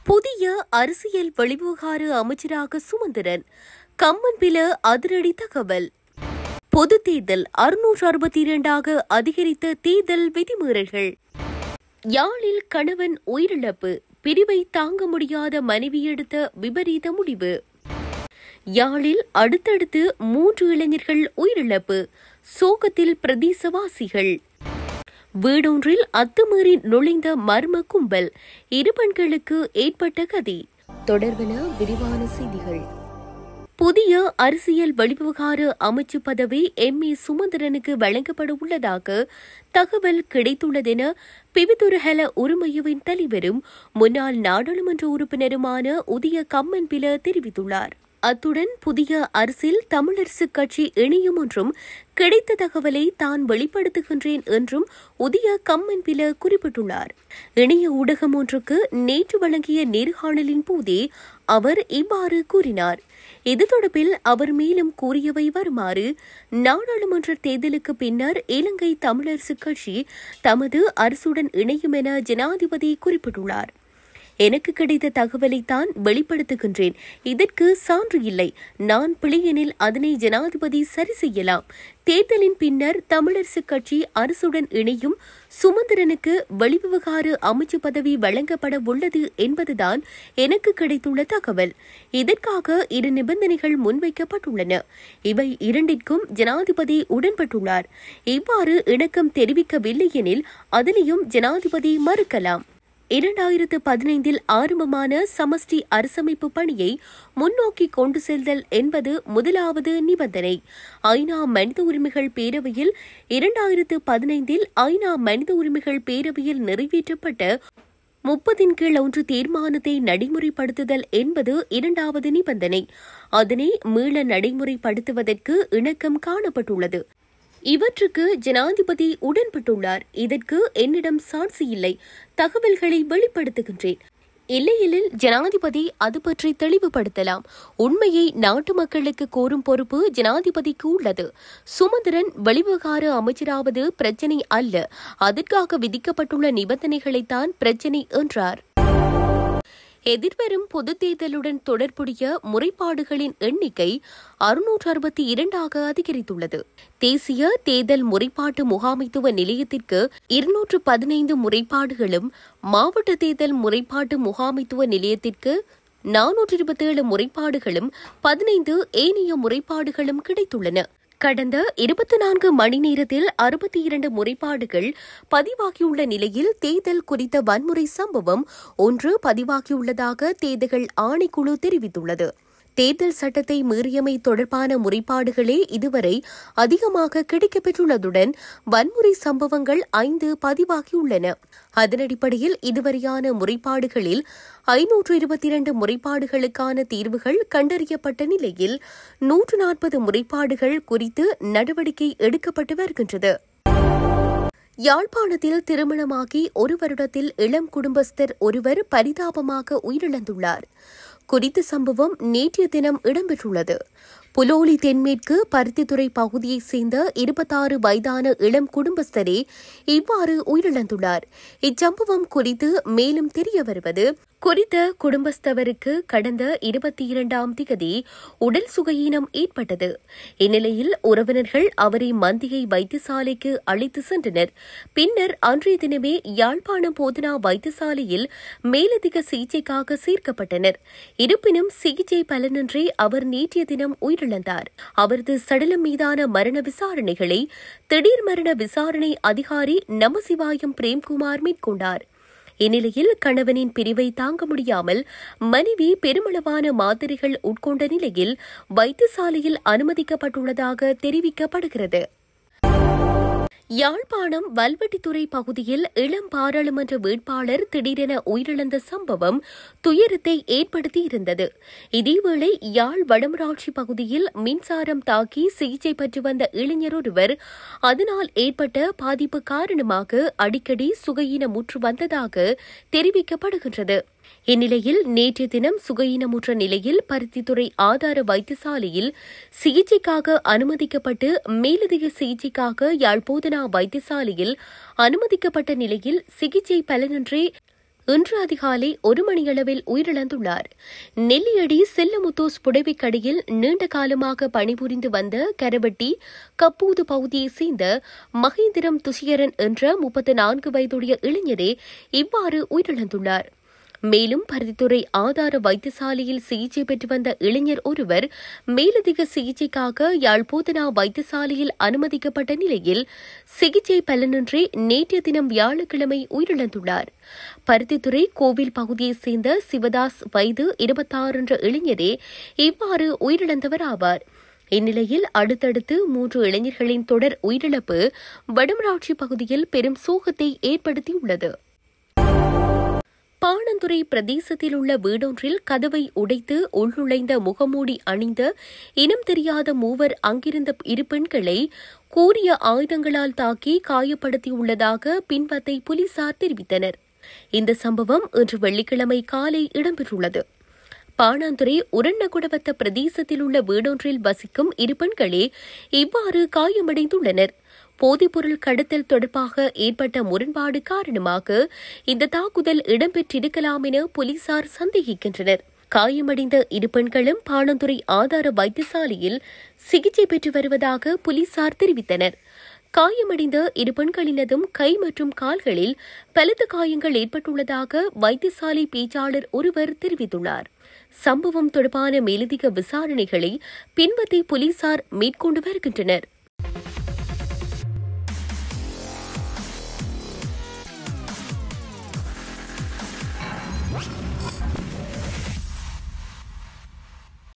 புதிய அரசியல் வெளிவிவகார அமைச்சராக சுமந்திரன் கம்மன்பில அதிரடி தகவல் பொது தேர்தல் அறுநூற்று அறுபத்தி இரண்டாக அதிகரித்த தேர்தல் விதிமீறல்கள் யாழில் கணவன் உயிரிழப்பு பிரிவை தாங்க முடியாத மனைவி எடுத்த விபரீத முடிவு யாழில் அடுத்தடுத்து மூன்று இளைஞர்கள் உயிரிழப்பு சோகத்தில் பிரதேசவாசிகள் வீடொன்றில் அத்துமீறி நுழைந்த மர்ம கும்பல் இரு பெண்களுக்கு ஏற்பட்ட கதி தொடர்பென விரிவான செய்திகள் புதிய அரசியல் வெளிவிவகார அமைச்சு பதவி எம் ஏ சுமந்திரனுக்கு வழங்கப்பட உள்ளதாக தகவல் கிடைத்துள்ளதென பிவிதுரஹல உரிமையுவின் தலைவரும் முன்னாள் நாடாளுமன்ற உறுப்பினருமான உதய கம்மன் பில தெரிவித்துள்ளார் அத்துடன் புதிய அரசில் தமிழரசுக் கட்சி இணையும் என்றும் கிடைத்த தகவலை தான் வெளிப்படுத்துகின்றேன் என்றும் உதய கம்மன் பில குறிப்பிட்டுள்ளார் இணைய ஊடகம் ஒன்றுக்கு நேற்று வழங்கிய நேர்காணலின் போதே அவர் இவ்வாறு கூறினார் இது தொடர்பில் அவர் மேலும் கூறியவை வருமாறு நாடாளுமன்ற தேர்தலுக்கு பின்னர் இலங்கை தமிழரசுக் கட்சி தமது அரசுடன் இணையும் என ஜனாதிபதி குறிப்பிட்டுள்ளார் எனக்கு கிடைத்த தகவலை தான் வெளிப்படுத்துகின்றேன் இதற்கு சான்று இல்லை நான் பிழையெனில் அதனை ஜனாதிபதி சரி செய்யலாம் தேர்தலின் பின்னர் தமிழரசுக் கட்சி அரசுடன் இணையும் சுமந்திரனுக்கு வெளிவிவகார அமைச்சு பதவி வழங்கப்பட உள்ளது என்பதுதான் எனக்கு கிடைத்துள்ள தகவல் இதற்காக இரு நிபந்தனைகள் முன்வைக்கப்பட்டுள்ளன இவை இரண்டிற்கும் ஜனாதிபதி உடன்பட்டுள்ளார் இவ்வாறு இணக்கம் தெரிவிக்கவில்லை எனில் அதனையும் ஜனாதிபதி மறுக்கலாம் இரண்டாயிரத்து பதினைந்தில் ஆரம்பமான சமஷ்டி அரசமைப்பு பணியை முன்னோக்கி கொண்டு செல்தல் என்பது முதலாவது நிபந்தனை ஐநா மனித உரிமைகள் பேரவையில் இரண்டாயிரத்து பதினைந்தில் ஐநா மனித உரிமைகள் பேரவையில் நிறைவேற்றப்பட்ட முப்பதின் கீழ் ஒன்று தீர்மானத்தை நடைமுறைப்படுத்துதல் என்பது இரண்டாவது நிபந்தனை அதனை மீள நடைமுறைப்படுத்துவதற்கு இணக்கம் காணப்பட்டுள்ளது இவற்றுக்கு ஜனாதிபதி உடன்பட்டுள்ளார் இதற்கு என்னிடம் சாட்சி இல்லை தகவல்களை வெளிப்படுத்துகின்றேன் இல்லையெனில் ஜனாதிபதி அது பற்றி தெளிவுபடுத்தலாம் உண்மையை நாட்டு மக்களுக்கு கோரும் பொறுப்பு ஜனாதிபதிக்கு உள்ளது சுமந்திரன் வெளிவிவகார அமைச்சராவது பிரச்சினை அல்ல அதற்காக விதிக்கப்பட்டுள்ள நிபந்தனைகளைத்தான் பிரச்சினை என்றார் எதிர்வரும் பொதுத் தேர்தலுடன் தொடர்புடைய முறைப்பாடுகளின் எண்ணிக்கை அறுநூற்று அறுபத்தி இரண்டாக அதிகரித்துள்ளது தேசிய தேர்தல் முறைப்பாட்டு முகாமைத்துவ நிலையத்திற்கு இருநூற்று பதினைந்து முறைப்பாடுகளும் மாவட்ட தேர்தல் முறைப்பாட்டு முகாமைத்துவ நிலையத்திற்கு நானூற்று இருபத்தேழு முறைப்பாடுகளும் பதினைந்து ஏனைய முறைப்பாடுகளும் கிடைத்துள்ளன கடந்த இருபத்தி நான்கு மணி நேரத்தில் அறுபத்தி இரண்டு முறைப்பாடுகள் பதிவாகியுள்ள நிலையில் தேர்தல் குறித்த வன்முறை சம்பவம் ஒன்று பதிவாகியுள்ளதாக தேர்தல்கள் ஆணைக்குழு தெரிவித்துள்ளது தேர்தல் சட்டத்தை மீறியமை தொடர்பான முறைப்பாடுகளே இதுவரை அதிகமாக கிடைக்கப்பெற்றுள்ளதுடன் வன்முறை சம்பவங்கள் ஐந்து பதிவாகியுள்ளன அதனடிப்படையில் இதுவரையான முறைப்பாடுகளில் ஐநூற்று இருபத்தி இரண்டு முறைப்பாடுகளுக்கான தீர்வுகள் கண்டறியப்பட்ட நிலையில் நூற்று நாற்பது முறைப்பாடுகள் குறித்து நடவடிக்கை எடுக்கப்பட்டு வருகின்றது யாழ்ப்பாணத்தில் திருமணமாகி ஒரு வருடத்தில் இளம் குடும்பஸ்தர் ஒருவர் பரிதாபமாக உயிரிழந்துள்ளார் குறித்த சம்பவம் நேற்றைய தினம் இடம்பெற்றுள்ளது புலோலி தென்மேற்கு பருத்தித்துறை பகுதியைச் சேர்ந்த இருபத்தாறு வயதான இளம் குடும்பஸ்தரே இவ்வாறு உயிரிழந்துள்ளார் இச்சம்பவம் குறித்து மேலும் தெரிய வருவது குறித்த குடும்பஸ்தவருக்கு கடந்த இருபத்தி இரண்டாம் திகதி உடல் சுகையீனம் ஏற்பட்டது இந்நிலையில் உறவினர்கள் அவரை மந்தியை வைத்தியசாலைக்கு அழைத்து சென்றனர் பின்னர் அன்றைய தினமே யாழ்ப்பாணம் போதனா வைத்தியசாலையில் மேலதிக சிகிச்சைக்காக சேர்க்கப்பட்டனர் இருப்பினும் சிகிச்சை பலனின்றி அவர் நேற்றைய தினம் உயிரிழந்தார் அவரது சடலம் மீதான மரண விசாரணைகளை திடீர் மரண விசாரணை அதிகாரி நமசிவாயம் பிரேம்குமார் மேற்கொண்டார் இந்நிலையில் கணவனின் பிரிவை தாங்க முடியாமல் மனைவி பெருமளவான மாத்திரைகள் உட்கொண்ட நிலையில் வைத்தியசாலையில் அனுமதிக்கப்பட்டுள்ளதாக தெரிவிக்கப்படுகிறது யாழ்ப்பாணம் வல்வெட்டித்துறை பகுதியில் இளம் பாராளுமன்ற வேட்பாளர் திடீரென உயிரிழந்த சம்பவம் துயரத்தை ஏற்படுத்தியிருந்தது இதேவேளை யாழ் வடமராட்சி பகுதியில் மின்சாரம் தாக்கி சிகிச்சை பெற்று வந்த இளைஞர் ஒருவர் அதனால் ஏற்பட்ட பாதிப்பு காரணமாக அடிக்கடி சுகையினமுற்று வந்ததாக தெரிவிக்கப்படுகின்றது இந்நிலையில் நேற்றைய தினம் சுகையினமுற்ற நிலையில் பருத்தித்துறை ஆதார வைத்தியசாலையில் சிகிச்சைக்காக அனுமதிக்கப்பட்டு மேலதிக சிகிச்சைக்காக யாழ்போதனா வைத்தியசாலையில் அனுமதிக்கப்பட்ட நிலையில் சிகிச்சை பலனின்றி இன்று அதிகாலை ஒரு மணியளவில் உயிரிழந்துள்ளார் நெல்லியடி செல்லமுத்தோஸ் புடவைக்கடையில் நீண்ட காலமாக பணிபுரிந்து வந்த கரவட்டி கப்பூது பகுதியைச் சேர்ந்த மகேந்திரம் துஷியரன் என்ற முப்பத்து நான்கு வயதுடைய இளைஞரே இவ்வாறு உயிரிழந்துள்ளார் மேலும் பருத்தித்துறை ஆதார வைத்தியசாலையில் சிகிச்சை பெற்று வந்த இளைஞர் ஒருவர் மேலதிக சிகிச்சைக்காக யாழ்போதனா வைத்தியசாலையில் அனுமதிக்கப்பட்ட நிலையில் சிகிச்சை பலனின்றி நேற்றைய தினம் வியாழக்கிழமை உயிரிழந்துள்ளார் பருத்தித்துறை கோவில் பகுதியைச் சேர்ந்த சிவதாஸ் வயது இருபத்தாறு என்ற இளைஞரே இவ்வாறு உயிரிழந்தவர் ஆவார் இந்நிலையில் அடுத்தடுத்து மூன்று இளைஞர்களின் தொடர் உயிரிழப்பு வடமராட்சி பகுதியில் பெரும் சோகத்தை ஏற்படுத்தியுள்ளது பாணந்துறை பிரதேசத்தில் உள்ள வீடொன்றில் கதவை உடைத்து உள்நுழைந்த முகமூடி அணிந்த இனம் தெரியாத மூவர் அங்கிருந்த இரு பெண்களை கூறிய ஆயுதங்களால் தாக்கி காயப்படுத்தியுள்ளதாக பின்வத்தை போலீசார் தெரிவித்தனர் இந்த சம்பவம் இன்று வெள்ளிக்கிழமை காலை இடம்பெற்றுள்ளது பாணாந்துறை உரண்ணகுடவத்த பிரதேசத்தில் உள்ள வீடொன்றில் வசிக்கும் இரு பெண்களே இவ்வாறு காயமடைந்துள்ளனர் போதைப்பொருள் கடத்தல் தொடர்பாக ஏற்பட்ட முரண்பாடு காரணமாக இந்த தாக்குதல் இடம்பெற்றிருக்கலாம் என போலீசார் சந்தேகிக்கின்றனர் காயமடைந்த இரு பெண்களும் பாணந்துறை ஆதார வைத்தியசாலையில் சிகிச்சை பெற்று வருவதாக போலீசார் தெரிவித்தனர் காயமடைந்த இரு பெண்களினதும் கை மற்றும் கால்களில் பலத்த காயங்கள் ஏற்பட்டுள்ளதாக வைத்தியசாலை பேச்சாளர் ஒருவர் தெரிவித்துள்ளார் சம்பவம் தொடர்பான மேலதிக விசாரணைகளை பின்பற்றி போலீசார் மேற்கொண்டு வருகின்றனர்